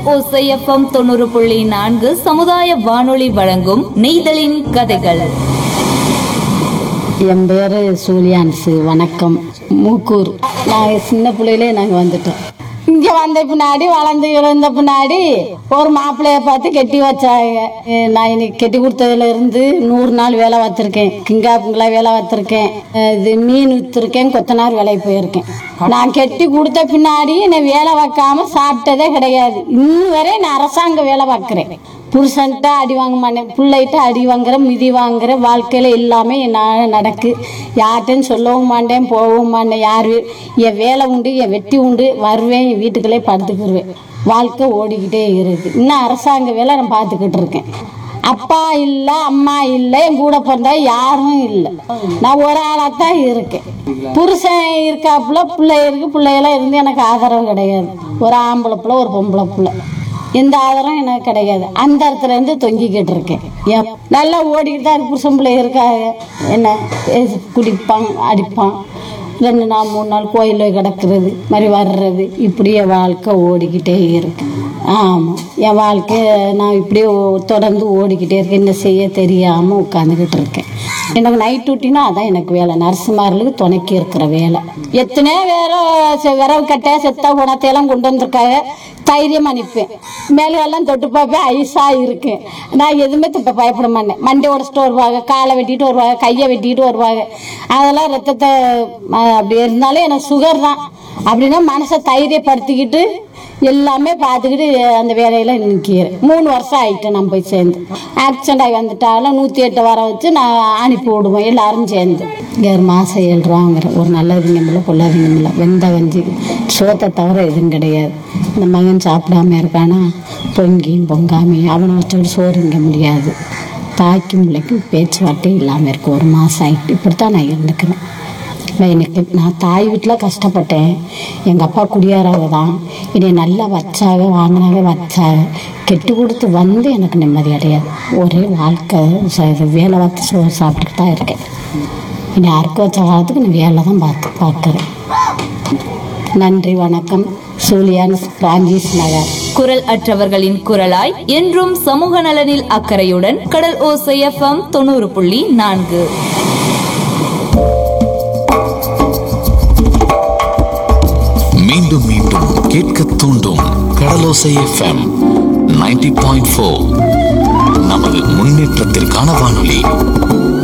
ஓசைஎஃப்எம் தொண்ணூறு புள்ளி நான்கு சமுதாய வானொலி வழங்கும் நெய்தலின் கதைகள் என் பேர் சூலியான்ஸு வணக்கம் மூக்கூர் நாங்கள் சின்ன பிள்ளையிலே நாங்கள் வந்துட்டோம் இங்கே வந்த பின்னாடி வளர்ந்து இழந்த பின்னாடி ஒரு மாப்பிள்ளைய பார்த்து கெட்டி வச்சாங்க எ, நான் இன்னைக்கு கெட்டி கொடுத்ததுல இருந்து நூறு நாள் வேலை பார்த்துருக்கேன் கிங்காப்புங்களா வேலை பார்த்துருக்கேன் இது மீன் விற்றுருக்கேன் கொத்தனார் வேலைக்கு போயிருக்கேன் நான் கெட்டி கொடுத்த பின்னாடி என்னை வேலை பார்க்காம சாப்பிட்டதே கிடையாது இன்னும் வரை நான் அரசாங்க வேலை பார்க்குறேன் புருஷன்ட்ட அடி வாங்க மாட்டேன் பிள்ளைகிட்ட அடி வாங்குற மிதி வாங்குற வாழ்க்கையில் எல்லாமே நான் நடக்கு யார்கிட்டையும் சொல்லவும் மாட்டேன் போகவும் மாட்டேன் யார் வீ- என் வேலை உண்டு என் வெட்டி உண்டு வருவேன் என் வீட்டுக்குள்ளே படுத்துக்கிடுவேன் வாழ்க்கை ஓடிக்கிட்டே இருக்கு இன்னும் அரசாங்க வேலை நான் பார்த்துக்கிட்டு இருக்கேன் அப்பா இல்லை அம்மா இல்லை என் கூட பிறந்தா யாரும் இல்லை நான் ஒரு ஆளாக தான் இருக்கேன் புருஷன் இருக்காப்புல பிள்ளை இருக்கு பிள்ளையெல்லாம் இருந்து எனக்கு ஆதரவு கிடையாது ஒரு ஆம்பளை பிள்ளை ஒரு பொம்பளை பிள்ளை எந்த ஆதாரம் எனக்கு கிடையாது அந்த இடத்துல இருந்து தொங்கிக்கிட்டு இருக்கேன் ஏன் நல்லா ஓடிக்கிட்டு தான் இருக்கு புருஷன் பிள்ளை இருக்காங்க என்ன ஏசு குடிப்பான் அடிப்பான் ரெண்டு நாள் மூணு நாள் கோயிலில் கிடக்கிறது மாதிரி வர்றது இப்படியே வாழ்க்கை ஓடிக்கிட்டே இருக்கு ஆமாம் என் வாழ்க்கை நான் இப்படியே ஓ- தொடர்ந்து ஓடிக்கிட்டே இருக்கேன் என்ன செய்ய தெரியாமல் உட்காந்துக்கிட்டு இருக்கேன் எனக்கு நைட் டியூட்டினா அதான் எனக்கு வேலை நர்சுமார்களுக்கு துணைக்கி இருக்கிற வேலை எத்தனையோ வேற செ- விரவு கட்டை செத்த குணத்தையெல்லாம் கொண்டு வந்திருக்காங்க தைரியமா நிற்பேன் மேலெல்லாம் தொட்டு பார்ப்பேன் ஐஸாக இருக்கேன் நான் எதுவுமே இப்போ பயப்பட மாட்டேன் மண்டை உடச்சிட்டு வருவாங்க காலை வெட்டிட்டு வருவாங்க கையை வெட்டிட்டு வருவாங்க அதெல்லாம் ரத்தத்தை அஹ், அப்படி இருந்தாலும் எனக்கு சுகர் தான் அப்படின்னா மனசை தைரியப்படுத்திக்கிட்டு எல்லாமே பார்த்துக்கிட்டு அந்த வேலையில நிற்கிறேன் மூணு வருஷம் ஆயிட்டேன் நான் போய் சேர்ந்து ஆக்சிடென்ட் ஆகி வந்துட்டாலும் நூற்றி எட்டு வர வச்சு நான் அனுப்பி விடுவேன் எல்லாரும் சேர்ந்து இங்கே ஒரு மாதம் ஏழு ரூபாங்கிற ஒரு நல்லதுங்க இல்லை பொல்லாதீங்க இல்லை வெந்த வஞ்சி சோத்தை தவிர எதுவும் கிடையாது இந்த மகன் சாப்பிடாம இருக்கானா பொங்கியும் பொங்காமையும் அவனை வச்சுக்கிட்டு சோறு இங்க முடியாது தாய்க்கும் பிள்ளைக்கும் பேச்சுவார்த்தை இல்லாமல் இருக்கு ஒரு மாதம் ஆகிட்டு இப்படித்தான் நான் இருந்துக்கிறேன் நான் எனக்கு நான் தாய் வீட்டில் கஷ்டப்பட்டேன் எங்கள் அப்பா குடியாராக தான் என்னை நல்லா வச்சாக வாங்கினாக வச்சாக கெட்டு கொடுத்து வந்து எனக்கு நிம்மதி அடையாது ஒரே வாழ்க்கை ச- இது வேலை பார்த்து சோறு சாப்பிட்டுட்டு தான் இருக்கேன் இனி அறுக்க வச்ச காலத்துக்கு நான் வேலை தான் பார்த்து பார்க்குறேன் நன்றி வணக்கம் சூலியான் பிரான்சிஸ் நகர் குரல் அற்றவர்களின் குரலாய் என்றும் சமூக நலனில் அக்கறையுடன் கடல் ஓசைஎஃப்எம் தொண்ணூறு புள்ளி நான்கு மீண்டும் மீண்டும் கேட்க தூண்டும் கடலோசை எஃப்எம் 90.4 பாயிண்ட் நமது முன்னேற்றத்திற்கான வானொலி